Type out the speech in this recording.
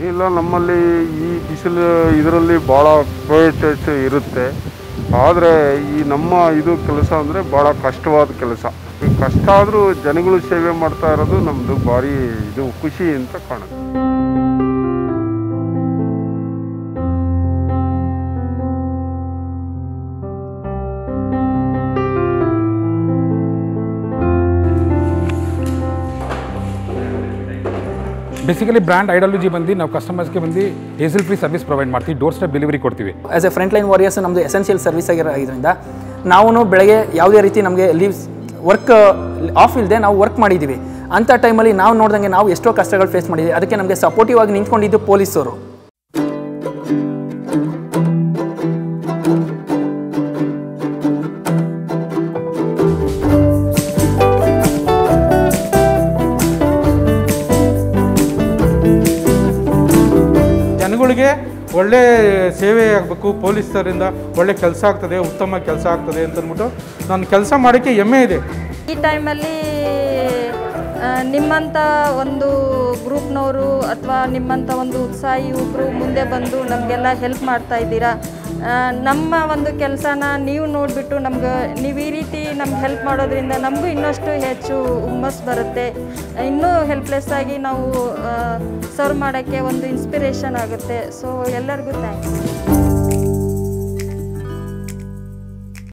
ಇಲ್ಲ ನಮ್ಮಲ್ಲಿ ಈ ಬಿಸಿಲು ಇದರಲ್ಲಿ ಭಾಳ ಪ್ರೈವೇಟೈಸ್ ಇರುತ್ತೆ ಆದರೆ ಈ ನಮ್ಮ ಇದು ಕೆಲಸ ಅಂದರೆ ಭಾಳ ಕಷ್ಟವಾದ ಕೆಲಸ ಈ ಕಷ್ಟ ಆದರೂ ಜನಗಳು ಸೇವೆ ಮಾಡ್ತಾ ಇರೋದು ನಮ್ಮದು ಭಾರಿ ಇದು ಖುಷಿ ಅಂತ ಕಾಣುತ್ತೆ ಬೇಸಿಕಲಿ ಬ್ರ್ಯಾಂಡ್ ಐಡಾಲಜಿ ಬಂದು ನಾವು ಕಸ್ಟಮರ್ಸ್ಗೆ ಬಂದು ಏಸಲ್ ಫ್ರೀ ಸರ್ವಿಸ್ ಪ್ರೊವೈಡ್ ಮಾಡ್ತೀವಿ ಡೋರ್ ಸ್ಟೆಪ್ ಡೆಲಿವರಿ ಕೊಡ್ತೀವಿ as a front line warriors ನಮ್ಮದು ಎಸೆನ್ಷಿಯಲ್ ಸರ್ವಿಸ್ ಆಗಿರೋದ್ರಿಂದ ನಾವು ಬೆಳಗ್ಗೆ ಯಾವುದೇ ರೀತಿ ನಮಗೆ ಲೀವ್ಸ್ ವರ್ಕ್ ಆಫ್ ಇಲ್ಲದೆ ನಾವು ವರ್ಕ್ ಮಾಡಿದ್ದೀವಿ ಅಂಥ ಟೈಮಲ್ಲಿ ನಾವು ನೋಡ್ದಂಗೆ ನಾವು ಎಷ್ಟೋ ಕಷ್ಟಗಳು ಫೇಸ್ ಮಾಡಿದ್ದೀವಿ ಅದಕ್ಕೆ ನಮಗೆ ಸಪೋರ್ಟಿವ್ ಆಗಿ ನಿಂತ್ಕೊಂಡಿದ್ದು ಪೊಲೀಸರು ಜನಗಳಿಗೆ ಒಳ್ಳೆ ಸೇವೆ ಆಗಬೇಕು ಪೊಲೀಸರಿಂದ ಒಳ್ಳೆ ಕೆಲಸ ಆಗ್ತದೆ ಉತ್ತಮ ಕೆಲಸ ಆಗ್ತದೆ ಅಂತ ಅಂದ್ಬಿಟ್ಟು ನಾನು ಕೆಲಸ ಮಾಡೋಕ್ಕೆ ಹೆಮ್ಮೆ ಇದೆ ಈ ಟೈಮಲ್ಲಿ ಆ, ನಿಮ್ಮಂಥ ಒಂದು ಗ್ರೂಪ್ನವರು ಅಥವಾ ನಿಮ್ಮಂಥ ಒಂದು ಉತ್ಸಾಹಿ ಯುವಕರು ಮುಂದೆ ಬಂದು ನಮಗೆಲ್ಲ ಹೆಲ್ಪ್ ಮಾಡ್ತಾ ಇದ್ದೀರಾ ಆ, ನಮ್ಮ ಒಂದು ಕೆಲಸನ ನೀವು ನೋಡಿಬಿಟ್ಟು ನಮ್ಗೆ ನೀವು ಈ ರೀತಿ ನಮ್ಗೆ ಹೆಲ್ಪ್ ಮಾಡೋದ್ರಿಂದ ನಮಗೂ ಇನ್ನಷ್ಟು ಹೆಚ್ಚು ಹುಮ್ಮಸ್ ಬರುತ್ತೆ ಇನ್ನೂ ಹೆಲ್ಪ್ಲೆಸ್ ಆಗಿ ನಾವು ಸರ್ವ್ ಮಾಡೋಕ್ಕೆ ಒಂದು ಇನ್ಸ್ಪಿರೇಷನ್ ಆಗುತ್ತೆ ಸೊ ಎಲ್ಲರಿಗೂ ಥ್ಯಾಂಕ್ಸ್